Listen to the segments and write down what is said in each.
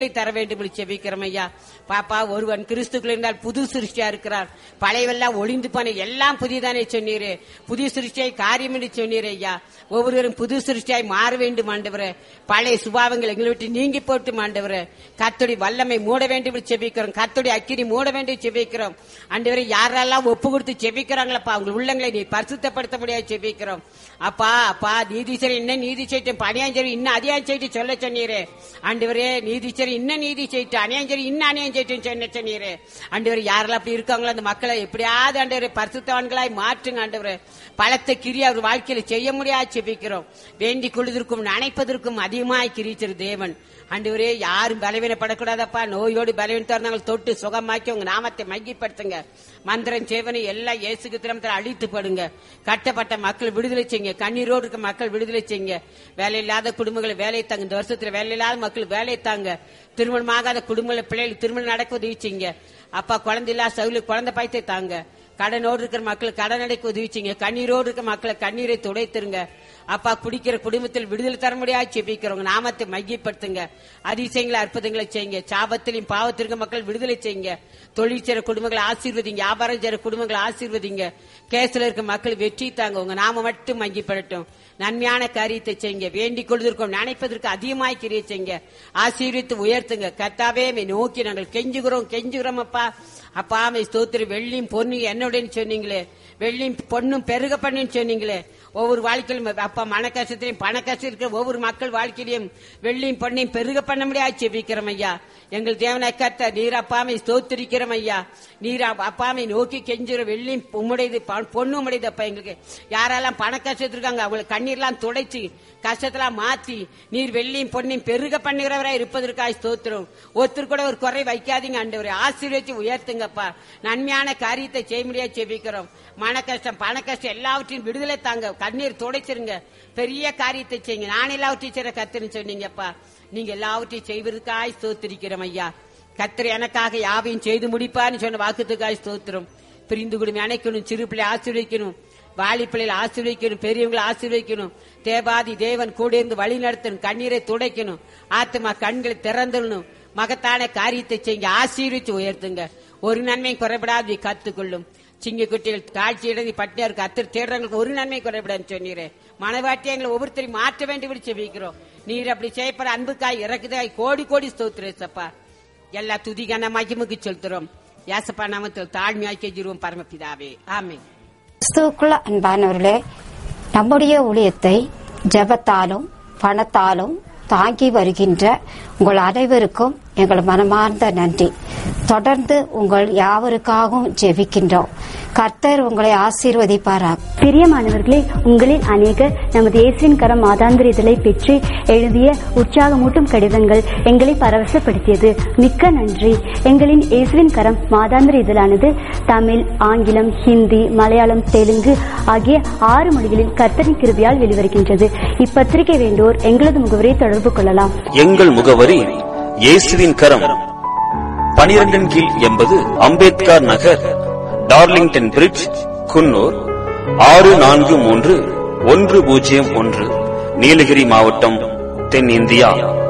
தர வேண்டும் என்று செபிக்கிறோம் ஐயா பாப்பா ஒருவன் கிறிஸ்துக்குள் இருந்தால் புது சிருஷ்டியா இருக்கிறார் பழையவெல்லாம் ஒளிந்து போன எல்லாம் புதிதானே சொன்னீரே புதிய சிருஷ்டியாய் காரியம் என்று சொன்னீரே ஐயா ஒவ்வொருவரும் புது சிருஷ்டியாய் மாற வேண்டும் ஆண்டவரே பழைய சுபாவங்கள் எங்களை விட்டு நீங்கி போட்டு ஆண்டவரே கத்துடைய வல்லமை மூட வேண்டும் என்று செபிக்கிறோம் கத்துடைய அக்கினி மூட வேண்டும் என்று செபிக்கிறோம் ஆண்டவரே யாரெல்லாம் ஒப்பு கொடுத்து செபிக்கிறாங்களப்பா அவங்க உள்ளங்களை நீ பரிசுத்தப்படுத்த முடியாது செபிக்கிறோம் அப்பா அப்பா நீதிசரி இன்னும் நீதி செய்யட்டும் பணியாஞ்சரி இன்னும் அதிகாரம் செய்யிட்டு சொல்ல சொன்னீரே ஆண்டவரே நீதிச்சரி இன்னும் நீதி செய்யிட்டு அநியாஞ்சரி இன்னும் அநியாயம் செய்யிட்டு சொன்ன சொன்னீரே ஆண்டவர் யாரெல்லாம் அப்படி இருக்காங்களோ அந்த மக்களை எப்படியாவது ஆண்டவரே பரிசுத்தவான்களாய் மாற்றுங்க ஆண்டவரே பலத்த கிரியை அவர் வாழ்க்கையில செய்ய முடியாது செபிக்கிறோம் வேண்டி கொள்வதற்கும் நினைப்பதற்கும் அதிகமாய் கிரிச்சிரு தேவன் ஆண்டவரே யாரும் பலவீனப்படக்கூடாதப்பா நோயோடு பலவீனத்தா இருந்தாங்க தொட்டு சுகமாக்கி உங்க நாமத்தை மையப்படுத்துங்க மந்திரம் சேவனை எல்லாம் இயேசுக்கு திறமத்தில் அழித்து படுங்க கட்டப்பட்ட மக்கள் விடுதலை செய்யுங்க கண்ணீரோடு இருக்க மக்கள் விடுதலை செய்யுங்க வேலை இல்லாத குடும்பங்களை வேலை தாங்க இந்த வருஷத்துல வேலை இல்லாத மக்கள் வேலை தாங்க திருமணமாகாத குடும்பங்களை பிள்ளைகள் திருமணம் நடக்க உதவி செய்யுங்க அப்பா குழந்தை இல்லாத சவுல குழந்தை பாய்த்தை தாங்க கடனோடு இருக்கிற மக்கள் கடன் அடைக்க உதவி செய்யுங்க கண்ணீரோடு இருக்கிற மக்களை கண்ணீரை துடைத்துருங்க அப்பா குடிக்கிற குடும்பத்தில் விடுதலை தர முடியாது செபிக்கிறவங்க நாமத்தை மையப்படுத்துங்க அதிசயங்களை அற்புதங்களை செய்யுங்க சாபத்திலையும் பாவத்திற்கும் மக்கள் விடுதலை செய்யுங்க தொழில் செய்ற குடும்பங்களை ஆசீர்வதிங்க வியாபாரம் செய்ற குடும்பங்களை ஆசீர்வதிங்க கேஸ்ல இருக்க மக்கள் வெற்றி தாங்க உங்க நாம மட்டும் மையப்படட்டும் நன்மையான காரியத்தை செய்யுங்க வேண்டிக் கொள்வதற்கும் நினைப்பதற்கு அதிகமாய் கிரியை செய்யுங்க ஆசீர்வித்து உயர்த்துங்க கத்தாவே மை நோக்கி நாங்கள் கெஞ்சுகிறோம் கெஞ்சுகிறோம் அப்பா அப்பா மை ஸ்தோத்திர வெள்ளியும் பொன்னும் என்னுடன் சொன்னீங்களே வெள்ளியும் பொண்ணும் பெருக பண்ணுன்னு சொன்னீங்களே ஒவ்வொரு வாழ்க்கையிலும் அப்பா மன கஷ்டத்திலையும் பண கஷ்டம் இருக்கிற ஒவ்வொரு மக்கள் வாழ்க்கையிலையும் வெள்ளியும் பொண்ணையும் பெருக பண்ண முடியாது செபிக்கிறோம் ஐயா எங்கள் தேவனாய் கத்த நீர் அப்பாமை ஸ்தோத்திரிக்கிறோம் ஐயா நீர் அப்ப- அப்பாமை நோக்கி கெஞ்சுற வெள்ளியும் உம்முடையது ப- பொண்ணு உம்முடையது அப்பா எங்களுக்கு யாரெல்லாம் பண கஷ்டத்தில் இருக்காங்க அவங்களை கண்ணீர்லாம் துடைச்சு கஷ்டத்தெல்லாம் மாத்தி நீர் வெள்ளியும் பொண்ணையும் பெருக பண்ணுகிறவராய் இருப்பதற்காக ஸ்தோத்திரம் ஒருத்தர் கூட ஒரு குறை வைக்காதீங்க ஆண்டவரே ஆசீர்வதிச்சு உயர்த்துங்கப்பா நன்மையான காரியத்தை செய்ய முடியாது செபிக்கிறோம் மன கஷ்டம் பண கஷ்டம் எல்லாவற்றையும் விடுதலை தாங்க கண்ணீர் துடைச்சிருங்க பெரிய காரியத்தை செய்யுங்க நான் எல்லாவற்றையும் செய்ற கத்துன்னு சொன்னீங்கப்பா நீங்க எல்லாவற்றையும் செய்வதற்காய் ஸ்தோத்திரிக்கிறோம் ஐயா கத்திர எனக்காக யாவையும் செய்து முடிப்பான்னு சொன்ன வாக்குத்துக்காய் ஸ்தோத்திரம் பிரிந்து குடும்பம் அணைக்கணும் சிறு பிள்ளை ஆசீர்வதிக்கணும் வாலி பிள்ளைகளை ஆசீர்வதிக்கணும் பெரியவங்களை ஆசீர்வதிக்கணும் தேவாதி தேவன் கூட இருந்து வழி நடத்தணும் கண்ணீரை துடைக்கணும் ஆத்மா கண்களை திறந்துடணும் மகத்தான காரியத்தை செய்யுங்க ஆசீர்வதிச்சு உயர்த்துங்க ஒரு நன்மை குறைபடாது கத்துக்கொள்ளும் சிங்க குட்டிகள் காட்சி இடங்கி பட்டியாருக்கு அத்தர் தேடுறவங்களுக்கு ஒரு நன்மை குறைபடாதுன்னு சொன்னீரே மனவாட்டி எங்களை ஒவ்வொருத்தரையும் மாற்ற வேண்டும் என்று செபிக்கிறோம் நீர் அப்படி செய்யப்படுற அன்புக்காய் இறக்குதாய் கோடி கோடி ஸ்தோத்திரேசப்பா எல்லா துதிகான மகிமுக்கு செலுத்துறோம் யாசப்பா நாமத்தில் தாழ்மையாக்கி ஜீருவோம் பரமபிதாவே ஆமென் கிறிஸ்துவுக்குள்ள அன்பானவர்களே நம்முடைய ஊழியத்தை ஜெபத்தாலும் பணத்தாலும் தாங்கி வருகின்ற உங்கள் அனைவருக்கும் எங்கள் மனமார்ந்த நன்றி தொடர்ந்து உங்கள் யாவருக்காகவும் ஜெபிக்கின்றோம் கர்த்தர் உங்களை ஆசீர்வதிப்பாராக பிரியமானவர்களே உங்களில் அநேகர் நமது இயேசுவின் கரம் மாதாந்திர இதழை பெற்று எழுதிய உற்சாகமூட்டும் கடிதங்கள் எங்களை பரவசப்படுத்தியது மிக்க நன்றி எங்களின் இயேசுவின் கரம் மாதாந்திர இதழானது தமிழ் ஆங்கிலம் ஹிந்தி மலையாளம் தெலுங்கு ஆகிய ஆறு மொழிகளில் கர்த்தரின் கிருபியால் வெளிவருகின்றது இப்பத்திரிகை வேண்டோர் எங்களது முகவரை தொடர்பு கொள்ளலாம் எங்கள் முகவரி இயேசுவின் கரம் பனிரெண்டின் கீழ் எண்பது அம்பேத்கர் நகர் டார்லிங்டன் பிரிட்ஜ் குன்னூர் ஆறு நான்கு மூன்று ஒன்று பூஜ்ஜியம் ஒன்று நீலகிரி மாவட்டம் தென்னிந்தியா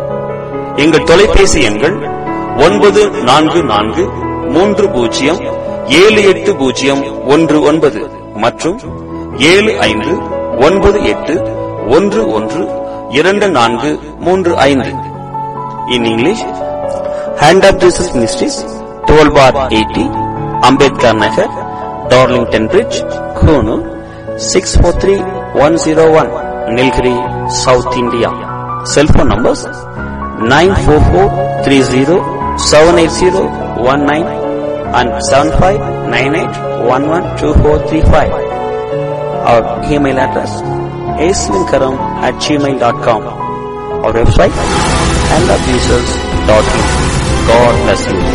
எங்கள் தொலைபேசி எண்கள் ஒன்பது நான்கு நான்கு மூன்று பூஜ்ஜியம் ஏழு எட்டு பூஜ்ஜியம் ஒன்று ஒன்பது மற்றும் ஏழு ஐந்து ஒன்பது எட்டு ஒன்று ஒன்று இரண்டு நான்கு மூன்று ஐந்து in English hand of Jesus ministries twelve four eighty Ambedkar Nagar Darlington bridge Coonoor six four three one zero one Nilgiri south India cellphone numbers nine four four three zero seven eight zero one nine and seven five nine eight one one two four three five our email address aswinkaram at gmail.com our website and God bless you.